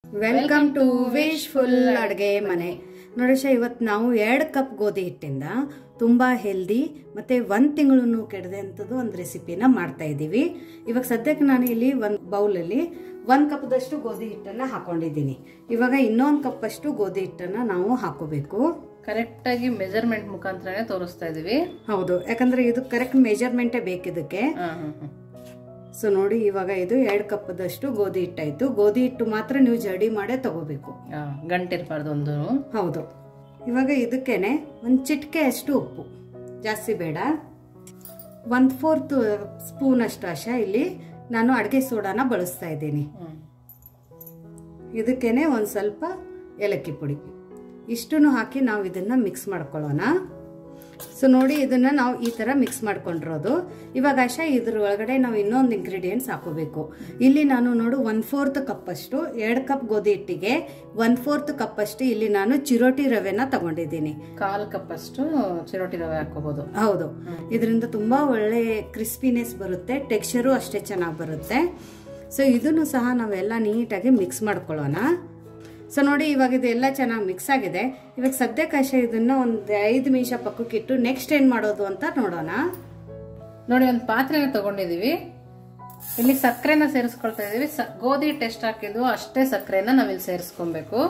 Welcome to wishful ಅಡುಗೆ ಮನೆ ನೋಡೇಶ ಇವತ್ತು ನಾವು ಎರಡು ಕಪ್ ಗೋಧಿ ಹಿಟ್ಟಿಂದ ತುಂಬ ಹೆಲ್ದಿ ಮತ್ತು ಒಂದು ತಿಂಗಳು ಕೆಡದಂಥದ್ದು ಒಂದು ರೆಸಿಪಿನ ಮಾಡ್ತಾ ಇದ್ದೀವಿ ಇವಾಗ ಸದ್ಯಕ್ಕೆ ನಾನು ಇಲ್ಲಿ ಒಂದು ಬೌಲಲ್ಲಿ ಒಂದು ಕಪ್ದಷ್ಟು ಗೋಧಿ ಹಿಟ್ಟನ್ನು ಹಾಕೊಂಡಿದ್ದೀನಿ ಇವಾಗ ಇನ್ನೊಂದು ಕಪ್ಪಷ್ಟು ಗೋಧಿ ಹಿಟ್ಟನ್ನು ನಾವು ಹಾಕೋಬೇಕು ಕರೆಕ್ಟ್ ಆಗಿ ಮೆಜರ್ಮೆಂಟ್ ಮುಖಾಂತರನೇ ತೋರಿಸ್ತಾ ಇದೀವಿ ಹೌದು ಯಾಕಂದ್ರೆ ಇದು ಕರೆಕ್ಟ್ ಮೆಜರ್ಮೆಂಟೇ ಬೇಕಿದಕ್ಕೆ ಹಾ, ಹಾ, ಹಾ. ಸೊ ನೋಡಿ ಇವಾಗ ಇದು ಎರಡು ಕಪ್ಪದಷ್ಟು ಗೋಧಿ ಹಿಟ್ಟಾಯ್ತು ಗೋಧಿ ಹಿಟ್ಟು ಮಾತ್ರ ನೀವು ಜಡಿ ಮಾಡೇ ತಗೋಬೇಕು ಹಾ, ಗಂಟಿರ್ಬಾರ್ದು ಒಂದು ಹೌದು ಇವಾಗ ಇದಕ್ಕೇನೆ ಒಂದು ಚಿಟಿಕೆ ಅಷ್ಟು ಉಪ್ಪು ಜಾಸ್ತಿ ಬೇಡ ಒಂದು ಫೋರ್ತ್ ಸ್ಪೂನ್ ಅಷ್ಟು ಅಶ ಇಲ್ಲಿ ನಾನು ಅಡುಗೆ ಸೋಡಾನ ಬಳಸ್ತಾ ಇದ್ದೀನಿ ಹ್ಮ್. ಇದಕ್ಕೇನೆ ಒಂದು ಸ್ವಲ್ಪ ಏಲಕ್ಕಿ ಪುಡಿ ಇಷ್ಟನ್ನು ಹಾಕಿ ನಾವು ಇದನ್ನು ಮಿಕ್ಸ್ ಮಾಡ್ಕೊಳ್ಳೋಣ ಸೊ ನೋಡಿ ಇದನ್ನು ನಾವು ಈ ಥರ ಮಿಕ್ಸ್ ಮಾಡ್ಕೊಂಡಿರೋದು ಇವಾಗ ಅಶ ಇದ್ರ ಒಳಗಡೆ ನಾವು ಇನ್ನೊಂದು ಇಂಗ್ರೀಡಿಯೆಂಟ್ಸ್ ಹಾಕೋಬೇಕು ಇಲ್ಲಿ ನಾನು ನೋಡು ಒನ್ ಫೋರ್ತ್ ಕಪ್ಪಷ್ಟು ಎರಡು ಕಪ್ ಗೋಧಿ ಹಿಟ್ಟಿಗೆ ಒನ್ ಫೋರ್ತ್ ಕಪ್ಪಷ್ಟು ಇಲ್ಲಿ ನಾನು ಚಿರೋಟಿ ರವೆನ ತಗೊಂಡಿದ್ದೀನಿ ಕಾಲ್ ಕಪ್ ಅಷ್ಟು ಚಿರೋಟಿ ರವೆ ಹಾಕೋಬಹುದು ಹೌದು ಇದರಿಂದ ತುಂಬ ಒಳ್ಳೆ ಕ್ರಿಸ್ಪಿನೆಸ್ ಬರುತ್ತೆ ಟೆಕ್ಸ್ಚರು ಅಷ್ಟೇ ಚೆನ್ನಾಗಿ ಬರುತ್ತೆ ಸೊ ಇದನ್ನು ಸಹ ನಾವೆಲ್ಲ ನೀಟಾಗಿ ಮಿಕ್ಸ್ ಮಾಡ್ಕೊಳ್ಳೋಣ ಸೊ ನೋಡಿ ಇವಾಗ ಇದೆಲ್ಲ ಚೆನ್ನಾಗಿ ಮಿಕ್ಸ್ ಆಗಿದೆ ಇವಾಗ ಸದ್ಯಕ್ಕೆ ಅಷ್ಟೇ ಇದನ್ನು ಒಂದು ಐದು ನಿಮಿಷ ಪಕ್ಕಕ್ಕೆ ಇಟ್ಟು ನೆಕ್ಸ್ಟ್ ಏನು ಮಾಡೋದು ಅಂತ ನೋಡೋಣ ನೋಡಿ ಒಂದು ಪಾತ್ರೆನ ತಗೊಂಡಿದೀವಿ ಇಲ್ಲಿ ಸಕ್ಕರೆನ ಸೇರಿಸ್ಕೊಳ್ತಾ ಇದೀವಿ ಸ- ಗೋಧಿ ಟೆಸ್ಟ್ ಹಾಕಿದ್ವು ಅಷ್ಟೇ ಸಕ್ಕರೆನ ನಾವಿಲ್ಲಿ ಸೇರಿಸ್ಕೊಬೇಕು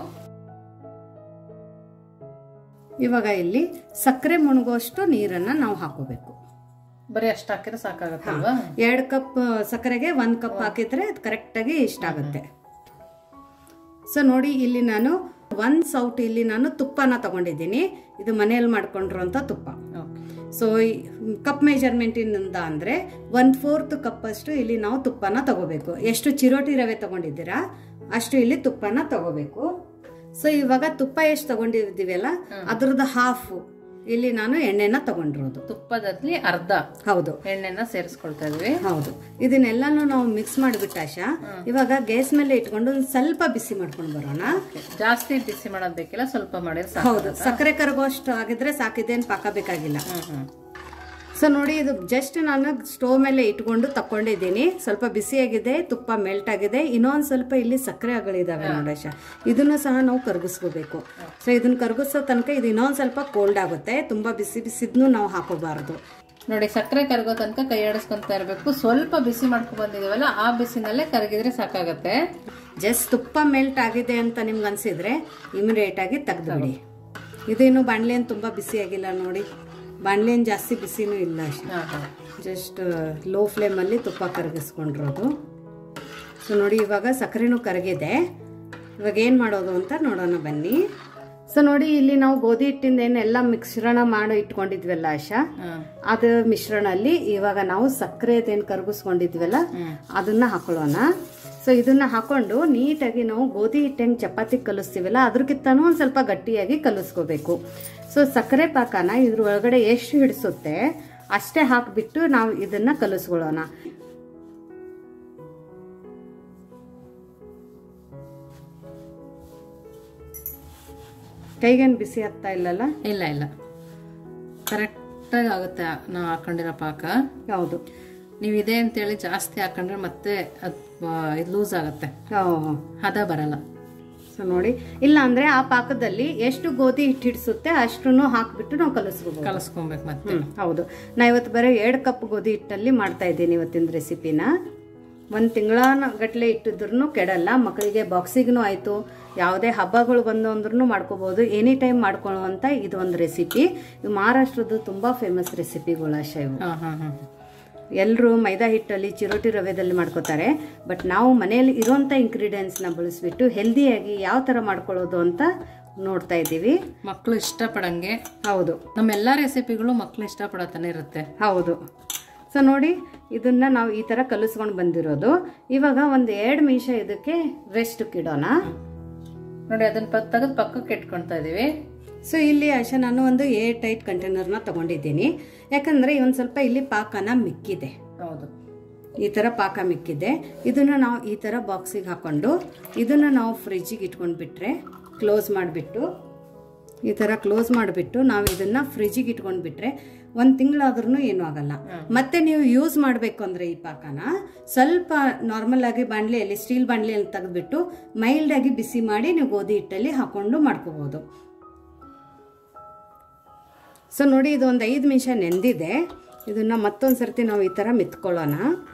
ಇವಾಗ ಇಲ್ಲಿ ಸಕ್ಕರೆ ಮುಣುಗುವಷ್ಟು ನೀರನ್ನು ನಾವು ಹಾಕೋಬೇಕು ಬರೀ ಅಷ್ಟು ಹಾಕಿದ್ರೆ ಸಾಕಾಗತ್ತಲ್ವಾ ಎರಡು ಕಪ್ ಸಕ್ಕರೆಗೆ ಒಂದು ಕಪ್ ಹಾಕಿದ್ರೆ ಅದು ಕರೆಕ್ಟಾಗಿ ಇಷ್ಟ ಆಗುತ್ತೆ ಸೊ ನೋಡಿ ಇಲ್ಲಿ ನಾನು ಒಂದು ಸೌಟ್ ಇಲ್ಲಿ ನಾನು ತುಪ್ಪನ ತಗೊಂಡಿದ್ದೀನಿ ಇದು ಮನೆಯಲ್ಲಿ ಮಾಡ್ಕೊಂಡಿರೋಂಥ ತುಪ್ಪ ಓಕೆ ಸೊ ಕಪ್ ಮೆಜರ್ಮೆಂಟಿನಿಂದ ಅಂದರೆ ಒನ್ ಫೋರ್ತ್ ಕಪ್ಪಷ್ಟು ಇಲ್ಲಿ ನಾವು ತುಪ್ಪನ ತಗೋಬೇಕು ಎಷ್ಟು ಚಿರೋಟಿ ರವೆ ತಗೊಂಡಿದ್ದೀರಾ ಅಷ್ಟು ಇಲ್ಲಿ ತುಪ್ಪನ ತಗೋಬೇಕು ಸೊ ಇವಾಗ ತುಪ್ಪ ಎಷ್ಟು ತಗೊಂಡಿದ್ದೀವಲ್ಲ ಅದ್ರದ್ದು ಹಾಫ್ ಇಲ್ಲಿ ನಾನು ಎಣ್ಣೆನ ತಗೊಂಡಿರೋದು ತುಪ್ಪದಲ್ಲಿ ಅರ್ಧ ಹೌದು ಎಣ್ಣೆನ ಸೇರಿಸ್ಕೊಳ್ತಾ ಇದೀವಿ ಹೌದು ಇದನ್ನೆಲ್ಲನೂ ನಾವು ಮಿಕ್ಸ್ ಮಾಡಿಬಿಟ್ಟಾಶ ಇವಾಗ ಗ್ಯಾಸ್ ಮೇಲೆ ಇಟ್ಕೊಂಡು ಒಂದು ಸ್ವಲ್ಪ ಬಿಸಿ ಮಾಡ್ಕೊಂಡು ಬರೋಣ ಜಾಸ್ತಿ ಬಿಸಿ ಮಾಡೋದ್ ಬೇಕಿಲ್ಲ ಸ್ವಲ್ಪ ಮಾಡಿದ್ರೆ ಸಾಕು ಹೌದು ಸಕ್ಕರೆ ಕರಗೋಷ್ಟು ಆಗಿದ್ರೆ ಸಾಕಿದೇನು ಪಾಕ ಬೇಕಾಗಿಲ್ಲ ಹ್ಮ್ ಹ್ಮ್ ಸೊ ನೋಡಿ ಇದು ಜಸ್ಟ್ ನಾನು ಸ್ಟೋವ್ ಮೇಲೆ ಇಟ್ಕೊಂಡು ತಕೊಂಡಿದ್ದೀನಿ ಸ್ವಲ್ಪ ಬಿಸಿಯಾಗಿದೆ ತುಪ್ಪ ಮೆಲ್ಟ್ ಆಗಿದೆ ಇನ್ನೊಂದು ಸ್ವಲ್ಪ ಇಲ್ಲಿ ಸಕ್ಕರೆ ಅಗಳಿದಾವೆ ನೋಡಶ ಇದನ್ನು ಸಹ ನಾವು ಕರಗಿಸ್ಕೋಬೇಕು ಸೊ ಇದನ್ನ ಕರಗಿಸೋ ತನಕ ಇದು ಇನ್ನೊಂದು ಸ್ವಲ್ಪ ಕೋಲ್ಡ್ ಆಗುತ್ತೆ ತುಂಬಾ ಬಿಸಿ ಬಿಸಿದ್ನು ನಾವು ಹಾಕೋಬಾರ್ದು ನೋಡಿ ಸಕ್ಕರೆ ಕರಗೋ ತನಕ ಕೈ ಆಡಿಸ್ಕೊಂತ ಇರಬೇಕು ಸ್ವಲ್ಪ ಬಿಸಿ ಮಾಡ್ಕೊಂಡ್ ಬಂದಿದೀವಲ್ಲ ಆ ಬಿಸಿನಲ್ಲೇ ಕರಗಿದ್ರೆ ಸಾಕಾಗತ್ತೆ ಜಸ್ಟ್ ತುಪ್ಪ ಮೆಲ್ಟ್ ಆಗಿದೆ ಅಂತ ನಿಮ್ಗೆ ಅನ್ಸಿದ್ರೆ ಇಮಿಡಿಯೇಟ್ ಆಗಿ ತೆಗೆದುಬಿಡಿ ಇದೇನು ಬಾಣಲೆ ಏನು ತುಂಬ ಬಿಸಿಯಾಗಿಲ್ಲ ನೋಡಿ ಬಾಣಲೆ ಏನು ಜಾಸ್ತಿ ಬಿಸಿನೂ ಇಲ್ಲ ಅಷ್ಟೇ ಹಾ, ಹಾ. ಜಸ್ಟ್ ಲೋ ಫ್ಲೇಮಲ್ಲಿ ತುಪ್ಪ ಕರಗಿಸ್ಕೊಂಡಿರೋದು ಸೊ ನೋಡಿ ಇವಾಗ ಸಕ್ಕರೆನೂ ಕರಗಿದೆ ಇವಾಗ ಏನು ಮಾಡೋದು ಅಂತ ನೋಡೋಣ ಬನ್ನಿ ಸೊ ನೋಡಿ ಇಲ್ಲಿ ನಾವು ಗೋಧಿ ಹಿಟ್ಟಿಂದ ಏನೆಲ್ಲ ಮಿಶ್ರಣ ಮಾಡಿ ಇಟ್ಕೊಂಡಿದ್ವಲ್ಲ ಆಶಾ ಹಾ. ಅದು ಮಿಶ್ರಣಲ್ಲಿ ಇವಾಗ ನಾವು ಸಕ್ಕರೆ ಅದೇನು ಕರಗಿಸ್ಕೊಂಡಿದ್ವಲ್ಲ ಅದನ್ನ ಹಾಕೊಳ್ಳೋಣ ಸೊ ಇದನ್ನ ಹಾಕೊಂಡು ನೀಟಾಗಿ ನಾವು ಗೋಧಿ ಹಿಟ್ಟು ಹೆಂಗೆ ಚಪಾತಿ ಕಲಿಸ್ತೀವಲ್ಲ ಅದ್ರಕ್ಕಿಂತನೂ ಒಂದು ಸ್ವಲ್ಪ ಗಟ್ಟಿಯಾಗಿ ಕಲಿಸ್ಕೋಬೇಕು ಸೊ ಸಕ್ಕರೆ ಪಾಕನ ಇದ್ರ ಒಳಗಡೆ ಎಷ್ಟು ಹಿಡಿಸುತ್ತೆ ಅಷ್ಟೇ ಹಾಕಿಬಿಟ್ಟು ನಾವು ಇದನ್ನ ಕಲಿಸ್ಕೊಳ್ಳೋಣ ಕೈಗೇನು ಬಿಸಿ ಆಗ್ತಾ ಇಲ್ಲಲ್ಲ ಇಲ್ಲ ಇಲ್ಲ ಕರೆಕ್ಟಾಗಿ ಆಗುತ್ತೆ ನಾವು ಹಾಕೊಂಡಿರೋ ಪಾಕ ಹೌದು ನೀವು ಇದೆ ಅಂತೇಳಿ ಜಾಸ್ತಿ ಹಾಕೊಂಡ್ರೆ ಮತ್ತೆ ಅದು ಇದು ಲೂಸ್ ಆಗುತ್ತೆ ಓಹ್ ಹದ ಬರಲ್ಲ ಸೊ ನೋಡಿ ಇಲ್ಲ ಅಂದ್ರೆ ಆ ಪಾಕದಲ್ಲಿ ಎಷ್ಟು ಗೋಧಿ ಹಿಟ್ಟು ಹಿಡಿಸುತ್ತೆ ಅಷ್ಟನ್ನು ಹಾಕ್ಬಿಟ್ಟು ನಾವು ಕಲಿಸ್ಕೋಬಹುದು ಕಲಸ್ಕೊಬೇಕು ಮತ್ತೆ ಹ್ಮ್ ಹೌದು ನಾ ಇವತ್ತು ಬರೀ ಎರಡು ಕಪ್ ಗೋಧಿ ಹಿಟ್ಟಲ್ಲಿ ಮಾಡ್ತಾ ಇದ್ದೀನಿ ಇವತ್ತಿನ ರೆಸಿಪಿನ ಒಂದು ತಿಂಗಳ ಗಟ್ಟಲೆ ಇಟ್ಟಿದ್ರು ಕೆಡಲ್ಲ ಮಕ್ಕಳಿಗೆ ಬಾಕ್ಸಿಗೂ ಆಯಿತು ಯಾವುದೇ ಹಬ್ಬಗಳು ಬಂದು ಅಂದ್ರೂ ಮಾಡ್ಕೋಬೋದು ಎನಿ ಟೈಮ್ ಮಾಡ್ಕೊಳ್ಳುವಂಥ ಇದು ಒಂದು ರೆಸಿಪಿ ಇದು ಮಹಾರಾಷ್ಟ್ರದ್ದು ತುಂಬ ಫೇಮಸ್ ರೆಸಿಪಿಗಳು ಅಶ ಇವು ಹಾ ಹಾ ಹಾ ಎಲ್ಲರೂ ಮೈದಾ ಹಿಟ್ಟಲ್ಲಿ ಚಿರೋಟಿ ರವೆದಲ್ಲಿ ಮಾಡ್ಕೋತಾರೆ ಬಟ್ ನಾವು ಮನೆಯಲ್ಲಿ ಇರೋಂಥ ಇಂಗ್ರೀಡಿಯೆಂಟ್ಸ್ನ ಬಳಸ್ಬಿಟ್ಟು ಹೆಲ್ದಿಯಾಗಿ ಯಾವ ಥರ ಮಾಡ್ಕೊಳ್ಳೋದು ಅಂತ ನೋಡ್ತಾ ಇದ್ದೀವಿ ಮಕ್ಕಳು ಇಷ್ಟಪಡಂಗೆ ಹೌದು ನಮ್ಮೆಲ್ಲ ರೆಸಿಪಿಗಳು ಮಕ್ಕಳು ಇಷ್ಟಪಡತಾನೆ ಇರುತ್ತೆ ಹೌದು ಸೊ ನೋಡಿ ಇದನ್ನ ನಾವು ಈ ಥರ ಕಲಿಸ್ಕೊಂಡು ಬಂದಿರೋದು ಇವಾಗ ಒಂದು ಎರಡು ನಿಮಿಷ ಇದಕ್ಕೆ ರೆಸ್ಟ್ಗೆ ಇಡೋಣ ನೋಡಿ ಅದನ್ನ ಪ ತೆಗೆದು ಪಕ್ಕಕ್ಕೆ ಇಟ್ಕೊಳ್ತಾ ಇದೀವಿ ಸೊ ಇಲ್ಲಿ ಆಶಾ ನಾನು ಒಂದು ಏರ್ ಟೈಟ್ ಕಂಟೈನರ್ನ ತಗೊಂಡಿದ್ದೀನಿ ಯಾಕಂದರೆ ಒಂದು ಸ್ವಲ್ಪ ಇಲ್ಲಿ ಪಾಕನ ಮಿಕ್ಕಿದೆ ಹೌದು ಈ ಥರ ಪಾಕ ಮಿಕ್ಕಿದೆ ಇದನ್ನು ನಾವು ಈ ಥರ ಬಾಕ್ಸಿಗೆ ಹಾಕ್ಕೊಂಡು ಇದನ್ನು ನಾವು ಫ್ರಿಜ್ಜಿಗೆ ಇಟ್ಕೊಂಡ್ಬಿಟ್ರೆ ಕ್ಲೋಸ್ ಮಾಡಿಬಿಟ್ಟು ಈ ಥರ ಕ್ಲೋಸ್ ಮಾಡಿಬಿಟ್ಟು ನಾವು ಇದನ್ನು ಫ್ರಿಜ್ಜಿಗೆ ಇಟ್ಕೊಂಡ್ಬಿಟ್ರೆ ಒಂದು ತಿಂಗಳಾದ್ರೂ ಏನೂ ಆಗಲ್ಲ ಮತ್ತೆ ನೀವು ಯೂಸ್ ಮಾಡಬೇಕು ಅಂದರೆ ಈ ಪಾಕನ ಸ್ವಲ್ಪ ನಾರ್ಮಲ್ ಆಗಿ ಬಾಣಲೆಯಲ್ಲಿ ಸ್ಟೀಲ್ ಬಾಣಲೆಯಲ್ಲಿ ತೆಗೆದ್ಬಿಟ್ಟು ಮೈಲ್ಡ್ ಆಗಿ ಬಿಸಿ ಮಾಡಿ ನೀವು ಗೋಧಿ ಹಿಟ್ಟಲ್ಲಿ ಹಾಕೊಂಡು ಮಾಡ್ಕೋಬೋದು ಸೊ ನೋಡಿ ಇದು ಒಂದು ಐದು ನಿಮಿಷ ನೆಂದಿದೆ ಇದನ್ನು ಮತ್ತೊಂದು ಸರ್ತಿ ನಾವು ಈ ಥರ ಮಿತ್ಕೊಳ್ಳೋಣ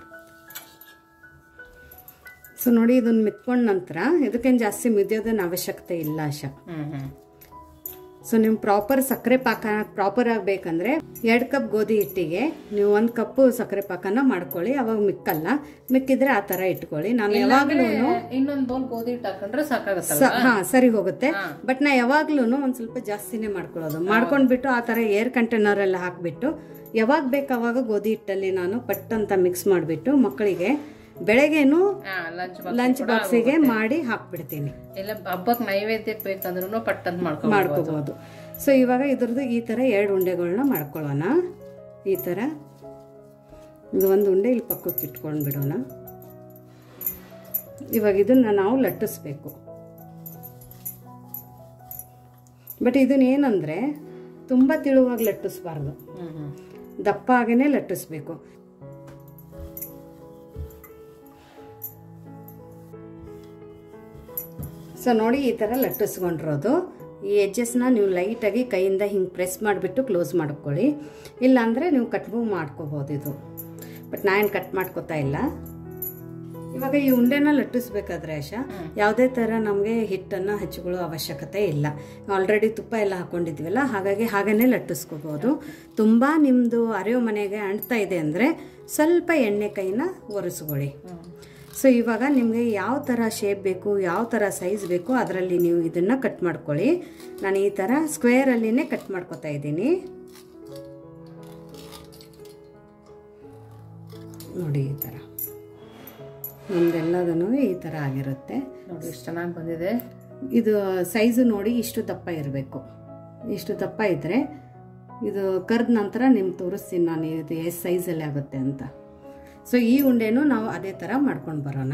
ಸೊ ನೋಡಿ ಇದನ್ನು ಮಿತ್ಕೊಂಡ ನಂತರ ಇದಕ್ಕೇನು ಜಾಸ್ತಿ ಮಿದಿಯೋದನ್ನ ಅವಶ್ಯಕತೆ ಇಲ್ಲ ಆಶಾ ಹ್ಮ್ ಹ್ಮ್ ಸೊ ನೀವು ಪ್ರಾಪರ್ ಸಕ್ಕರೆ ಪಾಕ ಪ್ರಾಪರ್ ಆಗಬೇಕಂದ್ರೆ ಎರಡು ಕಪ್ ಗೋಧಿ ಹಿಟ್ಟಿಗೆ ನೀವು ಒಂದು ಕಪ್ಪು ಸಕ್ಕರೆ ಪಾಕನ ಮಾಡ್ಕೊಳ್ಳಿ ಅವಾಗ ಮಿಕ್ಕಲ್ಲ ಮಿಕ್ಕಿದ್ರೆ ಆ ಥರ ಇಟ್ಕೊಳ್ಳಿ ನಾನು ಯಾವಾಗಲೂ ಇನ್ನೊಂದ್ ಬೌಲ್ ಗೋಧಿ ಹಿಟ್ಟು ಹಾಕೊಂಡ್ರೆ ಸಾಕಾಗತ್ತಲ್ಲ ಹಾ ಸರಿ ಹೋಗುತ್ತೆ ಬಟ್ ನಾ ಯಾವಾಗ್ಲೂ ಒಂದ್ ಸ್ವಲ್ಪ ಜಾಸ್ತಿನೇ ಮಾಡ್ಕೊಳ್ಳೋದು ಮಾಡ್ಕೊಂಡ್ಬಿಟ್ಟು ಆ ತರ ಏರ್ ಕಂಟೈನರ್ ಎಲ್ಲ ಹಾಕ್ಬಿಟ್ಟು ಯಾವಾಗ ಬೇಕು ಅವಾಗ ಗೋಧಿ ಹಿಟ್ಟಲ್ಲಿ ನಾನು ಪಟ್ ಅಂತ ಮಿಕ್ಸ್ ಮಾಡಿಬಿಟ್ಟು ಮಕ್ಕಳಿಗೆ ಬೆಳಗ್ಗೆನು ಲಂಚ್ ಲಂಚ್ ಬಾಕ್ಸಿಗೆ ಮಾಡಿ ಹಾಕ್ಬಿಡ್ತೀನಿ ಇಲ್ಲ ಹಬ್ಬಕ್ ನೈವೇದ್ಯಕ್ಕೆ ಬೇಕಂದ್ರೂ ಪಟ್ಟಂತ ಮಾಡ್ಕೊಂಡು ಮಾಡ್ಕೋಬಹುದು ಸೊ ಇವಾಗ ಇದ್ರದ್ದು ಈ ಥರ ಎರಡು ಉಂಡೆಗಳನ್ನ ಮಾಡ್ಕೊಳ್ಳೋಣ ಈ ಥರ ಇದು ಒಂದು ಉಂಡೆ ಇಲ್ಲಿ ಪಕ್ಕಕ್ಕೆ ಇಟ್ಕೊಂಡು ಬಿಡೋಣ ಇವಾಗ ಇದನ್ನ ನಾವು ಲಟ್ಟಿಸ್ಬೇಕು ಬಟ್ ಇದನ್ನ ಏನಂದ್ರೆ ತುಂಬ ತಿಳುವಾಗಿ ಲಟ್ಟಿಸ್ಬಾರ್ದು ಹ್ಮ್ ಹ್ಮ್ ದಪ್ಪ ಆಗೇನೆ ಲಟ್ಟಿಸ್ಬೇಕು ಸೊ ನೋಡಿ ಈ ಥರ ಲಟ್ಟಿಸ್ಕೊಂಡಿರೋದು ಈ ಎಡ್ಜಸ್ನ ನೀವು ಲೈಟಾಗಿ ಕೈಯಿಂದ ಹಿಂಗೆ ಪ್ರೆಸ್ ಮಾಡಿಬಿಟ್ಟು ಕ್ಲೋಸ್ ಮಾಡ್ಕೊಳ್ಳಿ ಇಲ್ಲಾಂದರೆ ನೀವು ಕಟ್ಬು ಮಾಡ್ಕೋಬೋದು ಇದು ಬಟ್ ನಾನು ಕಟ್ ಮಾಡ್ಕೋತಾ ಇಲ್ಲ ಇವಾಗ ಈ ಉಂಡೆನ ಲಟ್ಟಿಸ್ಬೇಕಾದ್ರೆ ಆಶಾ ಯಾವುದೇ ಥರ ನಮಗೆ ಹಿಟ್ಟನ್ನು ಹಚ್ಕೊಳ್ಳೋ ಅವಶ್ಯಕತೆ ಇಲ್ಲ ಆಲ್ರೆಡಿ ತುಪ್ಪ ಎಲ್ಲ ಹಾಕೊಂಡಿದ್ವಲ್ಲ ಹಾಗಾಗಿ ಹಾಗೇ ಲಟ್ಟಿಸ್ಕೋಬೋದು ತುಂಬ ನಿಮ್ಮದು ಅರಿವು ಮನೆಗೆ ಅಂಟ್ತಾ ಇದೆ ಅಂದರೆ ಸ್ವಲ್ಪ ಎಣ್ಣೆ ಕೈನ ಒರೆಸ್ಕೊಳ್ಳಿ ಸೊ ಇವಾಗ ನಿಮಗೆ ಯಾವ ಥರ ಶೇಪ್ ಬೇಕು ಯಾವ ಥರ ಸೈಜ್ ಬೇಕು ಅದರಲ್ಲಿ ನೀವು ಇದನ್ನು ಕಟ್ ಮಾಡ್ಕೊಳ್ಳಿ ನಾನು ಈ ಥರ ಸ್ಕ್ವೇರಲ್ಲಿನೇ ಕಟ್ ಮಾಡ್ಕೊತಾ ಇದ್ದೀನಿ ನೋಡಿ ಈ ಥರ ನಮ್ದೆಲ್ಲದೂ ಈ ಥರ ಆಗಿರುತ್ತೆ ನೋಡಿ ಎಷ್ಟು ಚೆನ್ನಾಗಿ ಬಂದಿದೆ ಇದು ಸೈಜು ನೋಡಿ ಇಷ್ಟು ದಪ್ಪ ಇರಬೇಕು ಇಷ್ಟು ದಪ್ಪ ಇದ್ದರೆ ಇದು ಕರ್ದ ನಂತರ ನಿಮ್ಗೆ ತೋರಿಸ್ತೀನಿ ನಾನು ಇದು ಎಷ್ಟು ಸೈಜಲ್ಲಿ ಆಗುತ್ತೆ ಅಂತ ಸೊ ಈ ಉಂಡೆನೂ ನಾವು ಅದೇ ಥರ ಮಾಡ್ಕೊಂಡು ಬರೋಣ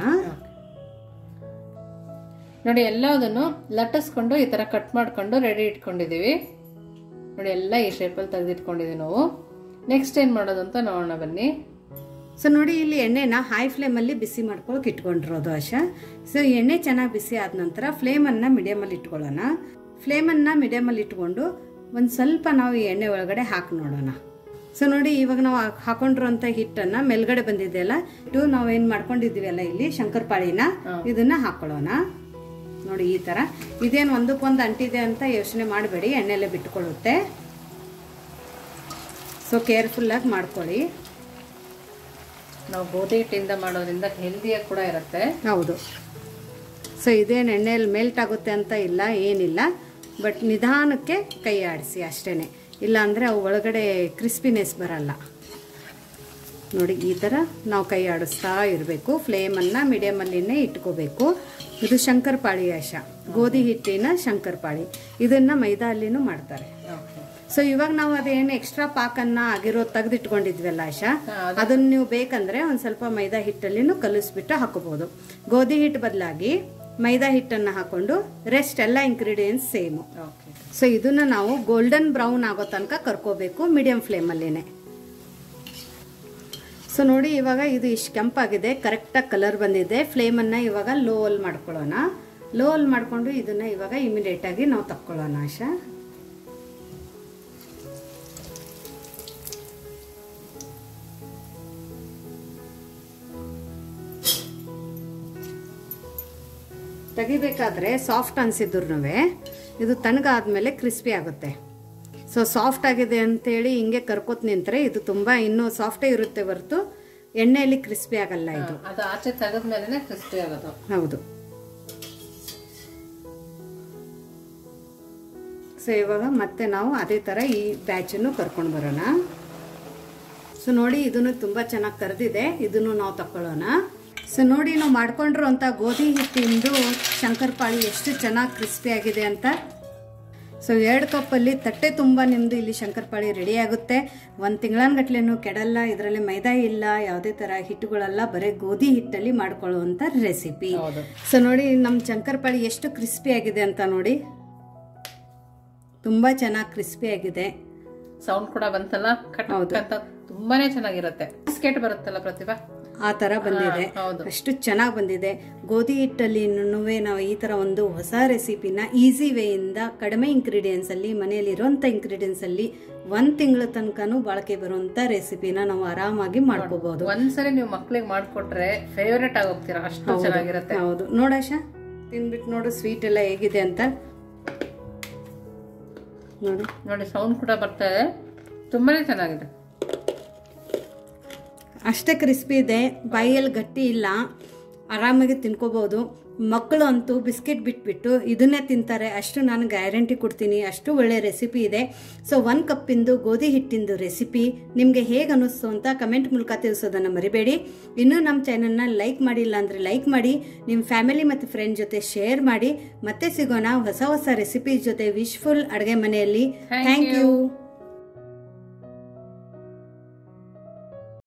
ನೋಡಿ ಎಲ್ಲದನ್ನು ಲಟ್ಟಿಸ್ಕೊಂಡು ಈ ತರ ಕಟ್ ಮಾಡ್ಕೊಂಡು ರೆಡಿ ಇಟ್ಕೊಂಡಿದೀವಿ ನೋಡಿ ಎಲ್ಲ ಈ ಶೇಪಲ್ಲಿ ತೆಗೆದಿಟ್ಕೊಂಡಿದೀವಿ ನಾವು ನೆಕ್ಸ್ಟ್ ಏನ್ ಮಾಡೋದು ಅಂತ ನೋಡೋಣ ಬನ್ನಿ ಸೊ ನೋಡಿ ಇಲ್ಲಿ ಎಣ್ಣೆನ ಹೈ ಫ್ಲೇಮಲ್ಲಿ ಬಿಸಿ ಮಾಡ್ಕೊಳಕ್ಕೆ ಇಟ್ಕೊಂಡಿರೋದು ಆಶಾ ಸೊ ಎಣ್ಣೆ ಚೆನ್ನಾಗಿ ಬಿಸಿ ಆದ ನಂತರ ಫ್ಲೇಮನ್ನು ಮೀಡಿಯಮಲ್ಲಿ ಇಟ್ಕೊಳ್ಳೋಣ ಫ್ಲೇಮನ್ನು ಮೀಡಿಯಮಲ್ಲಿ ಇಟ್ಕೊಂಡು ಒಂದು ಸ್ವಲ್ಪ ನಾವು ಈ ಎಣ್ಣೆ ಒಳಗಡೆ ಹಾಕಿ ನೋಡೋಣ ಸೊ ನೋಡಿ ಇವಾಗ ನಾವು ಹಾಕ್- ಹಾಕೊಂಡಿರೋಂಥ ಹಿಟ್ಟನ್ನು ಮೇಲ್ಗಡೆ ಬಂದಿದೆಯಲ್ಲ ಇಟ್ಟು ನಾವು ಏನು ಮಾಡ್ಕೊಂಡಿದ್ದೀವಲ್ಲ ಇಲ್ಲಿ ಶಂಕರಪಾಳಿನ ಇದನ್ನ ಹಾಕೊಳ್ಳೋಣ ನೋಡಿ ಈ ಥರ ಇದೇನು ಒಂದಕ್ಕೊಂದು ಅಂಟಿದೆ ಅಂತ ಯೋಚನೆ ಮಾಡಬೇಡಿ ಎಣ್ಣೆಲೆ ಬಿಟ್ಕೊಳ್ಳುತ್ತೆ ಸೊ ಕೇರ್ಫುಲ್ಲಾಗಿ ಮಾಡ್ಕೊಳ್ಳಿ ನಾವು ಗೋಧಿ ಹಿಟ್ಟಿಂದ ಮಾಡೋದ್ರಿಂದ ಹೆಲ್ದಿಯಾಗಿ ಕೂಡ ಇರುತ್ತೆ ಹೌದು ಸೊ ಇದೇನು ಎಣ್ಣೆಯಲ್ಲಿ ಮೆಲ್ಟ್ ಆಗುತ್ತೆ ಅಂತ ಇಲ್ಲ ಏನಿಲ್ಲ ಬಟ್ ನಿಧಾನಕ್ಕೆ ಕೈ ಆಡಿಸಿ ಅಷ್ಟೇ ಇಲ್ಲಾಂದರೆ ಅವು ಒಳಗಡೆ ಕ್ರಿಸ್ಪಿನೆಸ್ ಬರಲ್ಲ ನೋಡಿ ಈ ಥರ ನಾವು ಕೈ ಆಡಿಸ್ತಾ ಇರಬೇಕು ಫ್ಲೇಮನ್ನು ಮೀಡಿಯಮಲ್ಲಿನೇ ಇಟ್ಕೋಬೇಕು ಇದು ಶಂಕರಪಾಳಿ ಆಶ ಗೋಧಿ ಹಿಟ್ಟಿನ ಶಂಕರಪಾಳಿ ಇದನ್ನು ಮೈದಾ ಅಲ್ಲಿನೂ ಮಾಡ್ತಾರೆ ಸೊ ಇವಾಗ ನಾವು ಅದೇನು ಎಕ್ಸ್ಟ್ರಾ ಪಾಕನ್ನ ಆಗಿರೋ ತೆಗೆದಿಟ್ಕೊಂಡಿದ್ವಲ್ಲ ಆಶಾ ಅದನ್ನ ನೀವು ಬೇಕಂದ್ರೆ ಒಂದ್ ಸ್ವಲ್ಪ ಮೈದಾ ಹಿಟ್ಟಲ್ಲಿನೂ ಕಲಿಸ್ಬಿಟ್ಟು ಹಾಕೋಬಹುದು ಗೋಧಿ ಹಿಟ್ಟು ಬದಲಾಗಿ ಮೈದಾ ಹಿಟ್ಟನ್ನ ಹಾಕೊಂಡು ರೆಸ್ಟ್ ಎಲ್ಲ ಇಂಗ್ರೀಡಿಯೆಂಟ್ಸ್ ಸೇಮು ಓಕೆ ಸೊ ಇದನ್ನ ನಾವು ಗೋಲ್ಡನ್ ಬ್ರೌನ್ ಆಗೋ ತನಕ ಕರ್ಕೋಬೇಕು ಮೀಡಿಯಂ ಫ್ಲೇಮಲ್ಲಿನೇ ಸೊ ನೋಡಿ ಇವಾಗ ಇದು ಇಷ್ಟು ಕೆಂಪಾಗಿದೆ ಕರೆಕ್ಟಾಗಿ ಕಲರ್ ಬಂದಿದೆ ಫ್ಲೇಮನ್ನು ಇವಾಗ ಲೋ ಅಲ್ಲಿ ಮಾಡ್ಕೊಳ್ಳೋಣ ಲೋ ಅಲ್ಲಿ ಮಾಡಿಕೊಂಡು ಇದನ್ನು ಇವಾಗ ಇಮಿಡಿಯೇಟಾಗಿ ನಾವು ತಕ್ಕೊಳ್ಳೋಣ ಆಶಾ ತೆಗಿಬೇಕಾದ್ರೆ ಸಾಫ್ಟ್ ಅನ್ಸಿದ್ರು ಇದು ತಣ್ಣಗಾದ್ಮೇಲೆ ಕ್ರಿಸ್ಪಿ ಆಗುತ್ತೆ ಸೊ ಸಾಫ್ಟ್ ಆಗಿದೆ ಅಂತೇಳಿ ಹಿಂಗೆ ಕರ್ಕೋತ್ ನಿಂತರೆ ಇದು ತುಂಬ ಇನ್ನೂ ಸಾಫ್ಟೇ ಇರುತ್ತೆ ಹೊರತು ಎಣ್ಣೆಯಲ್ಲಿ ಕ್ರಿಸ್ಪಿ ಆಗಲ್ಲ ಇದು ಅದು ಆಚೆ ತೆಗೆದ್ಮೇಲೆ ಕ್ರಿಸ್ಪಿ ಆಗೋದು ಹೌದು ಸೊ ಇವಾಗ ಮತ್ತೆ ನಾವು ಅದೇ ಥರ ಈ ಬ್ಯಾಚನ್ನು ಕರ್ಕೊಂಡು ಬರೋಣ ಸೊ ನೋಡಿ ಇದನ್ನು ತುಂಬ ಚೆನ್ನಾಗಿ ಕರೆದಿದೆ ಇದನ್ನು ನಾವು ತಗೊಳ್ಳೋಣ ಸೊ ನೋಡಿ ನಾವು ಮಾಡ್ಕೊಂಡಿರೋಂಥ ಗೋಧಿ ಹಿಟ್ಟಿಂದು ಶಂಕರಪಾಳಿ ಎಷ್ಟು ಚೆನ್ನಾಗಿ ಕ್ರಿಸ್ಪಿ ಆಗಿದೆ ಅಂತ ಸೊ ಎರಡು ಕಪ್ಪಲ್ಲಿ ತಟ್ಟೆ ತುಂಬ ನಿಮ್ಮದು ಇಲ್ಲಿ ಶಂಕರಪಾಳಿ ರೆಡಿ ಆಗುತ್ತೆ ಒಂದು ತಿಂಗಳನ್ಗಟ್ಲೆನೂ ಕೆಡಲ್ಲ ಇದರಲ್ಲಿ ಮೈದಾ ಇಲ್ಲ ಯಾವುದೇ ಥರ ಹಿಟ್ಟುಗಳೆಲ್ಲ ಬರೀ ಗೋಧಿ ಹಿಟ್ಟಲ್ಲಿ ಮಾಡ್ಕೊಳ್ಳುವಂಥ ರೆಸಿಪಿ ಹೌದು ಸೊ ನೋಡಿ ನಮ್ಮ ಶಂಕರಪಾಳಿ ಎಷ್ಟು ಕ್ರಿಸ್ಪಿ ಆಗಿದೆ ಅಂತ ನೋಡಿ ತುಂಬ ಚೆನ್ನಾಗಿ ಕ್ರಿಸ್ಪಿ ಆಗಿದೆ ಸೌಂಡ್ ಕೂಡ ಬಂತಲ್ಲ ಕಟ್ ಅಂತ ತುಂಬಾನೇ ಚೆನ್ನಾಗಿರುತ್ತೆ ಬಿಸ್ಕೆಟ್ ಬರುತ್ತಲ್ಲ ಪ್ರತಿಭಾ ಆ ಥರ ಬಂದಿದೆ ಹೌದು ಅಷ್ಟು ಚೆನ್ನಾಗಿ ಬಂದಿದೆ ಗೋಧಿ ಹಿಟ್ಟಲ್ಲಿ ನಾವು ಈ ಥರ ಒಂದು ಹೊಸ ರೆಸಿಪಿನ ಈಸಿ ವೇಯಿಂದ ಕಡಿಮೆ ಇಂಗ್ರೀಡಿಯೆಂಟ್ಸ್ ಅಲ್ಲಿ ಮನೆಯಲ್ಲಿರುವಂಥ ಇಂಗ್ರೀಡಿಯೆಂಟ್ಸ್ ಅಲ್ಲಿ ಒಂದ್ ತಿಂಗಳ ತನಕನೂ ಬಾಳಿಕೆ ಬರುವಂತ ರೆಸಿಪಿನ ನಾವು ಆರಾಮಾಗಿ ಮಾಡ್ಕೋಬಹುದು ಒಂದ್ಸರಿ ನೀವು ಮಕ್ಳಿಗೆ ಮಾಡ್ಕೊಟ್ರೆ ಫೇವರೇಟ್ ಆಗಿ ಹೋಗ್ತೀರಾ ಅಷ್ಟು ಚೆನ್ನಾಗಿರುತ್ತೆ ಹೌದು ನೋಡಾಶ ತಿನ್ಬಿಟ್ಟು ನೋಡು ಸ್ವೀಟ್ ಎಲ್ಲ ಹೇಗಿದೆ ಅಂತ ನೋಡು ನೋಡಿ ಸೌಂಡ್ ಕೂಡ ಬರ್ತಾ ಇದೆ ತುಂಬಾನೇ ಚೆನ್ನಾಗಿದೆ ಅಷ್ಟೇ ಕ್ರಿಸ್ಪಿ ಇದೆ ಬಾಯಲ್ಲಿ ಗಟ್ಟಿ ಇಲ್ಲ ಆರಾಮಾಗಿ ತಿನ್ಕೋಬಹುದು ಮಕ್ಕಳು ಅಂತೂ ಬಿಸ್ಕೆಟ್ ಬಿಟ್ಬಿಟ್ಟು ಇದನ್ನೇ ತಿಂತಾರೆ ಅಷ್ಟು ನಾನು ಗ್ಯಾರಂಟಿ ಕೊಡ್ತೀನಿ ಅಷ್ಟು ಒಳ್ಳೆ ರೆಸಿಪಿ ಇದೆ ಸೊ ಒಂದು ಕಪ್ಪಿಂದು ಗೋಧಿ ಹಿಟ್ಟಿಂದು ರೆಸಿಪಿ ನಿಮಗೆ ಹೇಗೆ ಅನ್ನಿಸ್ತು ಅಂತ ಕಮೆಂಟ್ ಮೂಲಕ ತಿಳಿಸೋದನ್ನು ಮರಿಬೇಡಿ ಇನ್ನೂ ನಮ್ಮ ಚಾನಲ್ನ ಲೈಕ್ ಮಾಡಿಲ್ಲ ಅಂದರೆ ಲೈಕ್ ಮಾಡಿ ನಿಮ್ಮ ಫ್ಯಾಮಿಲಿ ಮತ್ತು ಫ್ರೆಂಡ್ ಜೊತೆ ಶೇರ್ ಮಾಡಿ ಮತ್ತೆ ಸಿಗೋಣ ಹೊಸ ಹೊಸ ರೆಸಿಪಿ ಜೊತೆ ವಿಶ್ಫುಲ್ ಅಡುಗೆ ಮನೆಯಲ್ಲಿ ಥ್ಯಾಂಕ್ ಯು